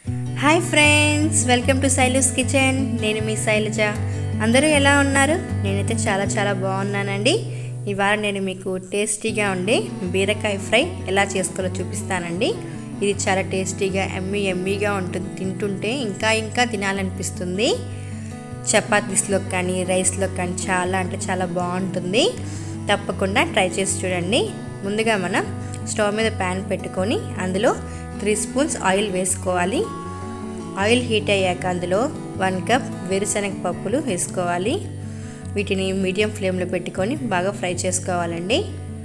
hi friends welcome to Shailu's kitchen నేను మీ శైలజ అందరూ ఎలా ఉన్నారు నేనైతే చాలా చాలా బాగున్నానండి ఇవాళ నేను మీకు టేస్టీగా ఉండే బీరకాయ ఫ్రై ఎలా చేసుకోవాలో చూపిస్తానండి ఇది చాలా టేస్టీగా ఎమ్మీ ఎమ్మీగా ఉంటుంది తింటుంటే ఇంకా ఇంకా తినాలనిపిస్తుంది చపాతీస్లో కానీ రైస్లో కానీ చాలా అంటే చాలా బాగుంటుంది తప్పకుండా ట్రై చేసి చూడండి ముందుగా మనం స్టవ్ మీద ప్యాన్ పెట్టుకొని అందులో త్రీ స్పూన్స్ ఆయిల్ వేసుకోవాలి ఆయిల్ హీట్ అయ్యాక అందులో వన్ కప్ వేరుశనగ పప్పులు వేసుకోవాలి వీటిని మీడియం ఫ్లేమ్లో పెట్టుకొని బాగా ఫ్రై చేసుకోవాలండి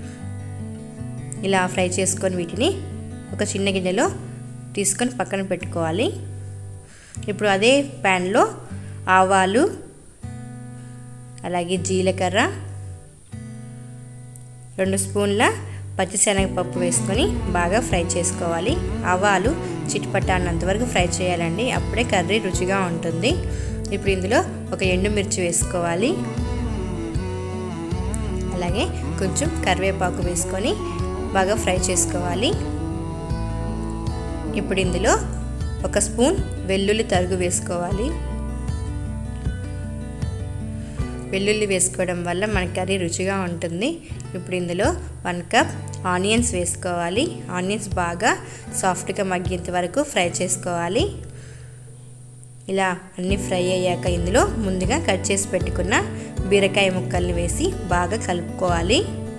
ఇలా ఫ్రై చేసుకొని వీటిని ఒక చిన్న గిన్నెలో తీసుకొని పక్కన పెట్టుకోవాలి ఇప్పుడు అదే ప్యాన్లో ఆవాలు అలాగే జీలకర్ర రెండు స్పూన్ల పచ్చిశనగపప్పు వేసుకొని బాగా ఫ్రై చేసుకోవాలి ఆవాలు చిట్పట్టాడినంత వరకు ఫ్రై చేయాలండి అప్పుడే కర్రీ రుచిగా ఉంటుంది ఇప్పుడు ఇందులో ఒక ఎండుమిర్చి వేసుకోవాలి అలాగే కొంచెం కరివేపాకు వేసుకొని బాగా ఫ్రై చేసుకోవాలి ఇప్పుడు ఇందులో ఒక స్పూన్ వెల్లుల్లి తరుగు వేసుకోవాలి వెల్లుల్లి వేసుకోవడం వల్ల మన కర్రీ రుచిగా ఉంటుంది ఇప్పుడు ఇందులో వన్ కప్ ఆనియన్స్ వేసుకోవాలి ఆనియన్స్ బాగా సాఫ్ట్గా మగ్గేంత వరకు ఫ్రై చేసుకోవాలి ఇలా అన్నీ ఫ్రై అయ్యాక ఇందులో ముందుగా కట్ చేసి పెట్టుకున్న బీరకాయ ముక్కల్ని వేసి బాగా కలుపుకోవాలి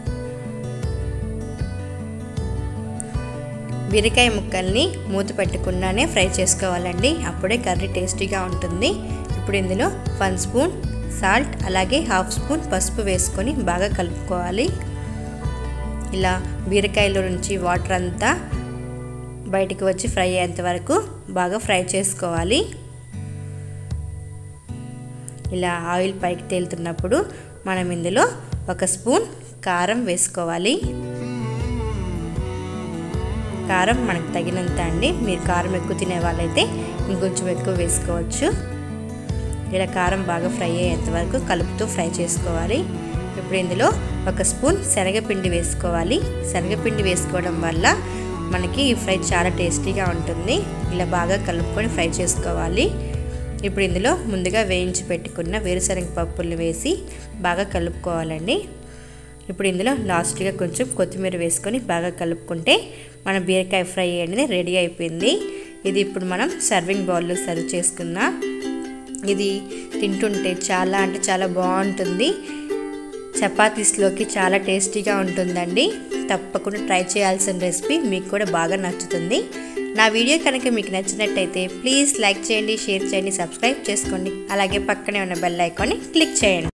బీరకాయ ముక్కల్ని మూత పెట్టకుండానే ఫ్రై చేసుకోవాలండి అప్పుడే కర్రీ టేస్టీగా ఉంటుంది ఇప్పుడు ఇందులో వన్ స్పూన్ సాల్ట్ అలాగే హాఫ్ స్పూన్ పసుపు వేసుకొని బాగా కలుపుకోవాలి ఇలా బీరకాయలో నుంచి వాటర్ అంతా బయటికి వచ్చి ఫ్రై అయ్యేంత వరకు బాగా ఫ్రై చేసుకోవాలి ఇలా ఆయిల్ పైకి తేలుతున్నప్పుడు మనం ఇందులో ఒక స్పూన్ కారం వేసుకోవాలి కారం మనకు తగినంత అండి మీరు కారం ఎక్కువ తినే వాళ్ళైతే ఇంకొంచెం ఎక్కువ వేసుకోవచ్చు ఇలా కారం బాగా ఫ్రై అయ్యేంత వరకు కలుపుతూ ఫ్రై చేసుకోవాలి ఇప్పుడు ఇందులో ఒక స్పూన్ శనగపిండి వేసుకోవాలి శనగపిండి వేసుకోవడం వల్ల మనకి ఈ ఫ్రై చాలా టేస్టీగా ఉంటుంది ఇలా బాగా కలుపుకొని ఫ్రై చేసుకోవాలి ఇప్పుడు ఇందులో ముందుగా వేయించి పెట్టుకున్న వేరుశనగ పప్పుల్ని వేసి బాగా కలుపుకోవాలండి ఇప్పుడు ఇందులో లాస్ట్గా కొంచెం కొత్తిమీర వేసుకొని బాగా కలుపుకుంటే మన బీరకాయ ఫ్రై అనేది రెడీ అయిపోయింది ఇది ఇప్పుడు మనం సర్వింగ్ బౌల్లో సర్వ్ చేసుకుందాం ఇది తింటుంటే చాలా అంటే చాలా బాగుంటుంది చపాతీస్లోకి చాలా టేస్టీగా ఉంటుందండి తప్పకుండా ట్రై చేయాల్సిన రెసిపీ మీకు కూడా బాగా నచ్చుతుంది నా వీడియో కనుక మీకు నచ్చినట్టయితే ప్లీజ్ లైక్ చేయండి షేర్ చేయండి సబ్స్క్రైబ్ చేసుకోండి అలాగే పక్కనే ఉన్న బెల్ ఐకాన్ని క్లిక్ చేయండి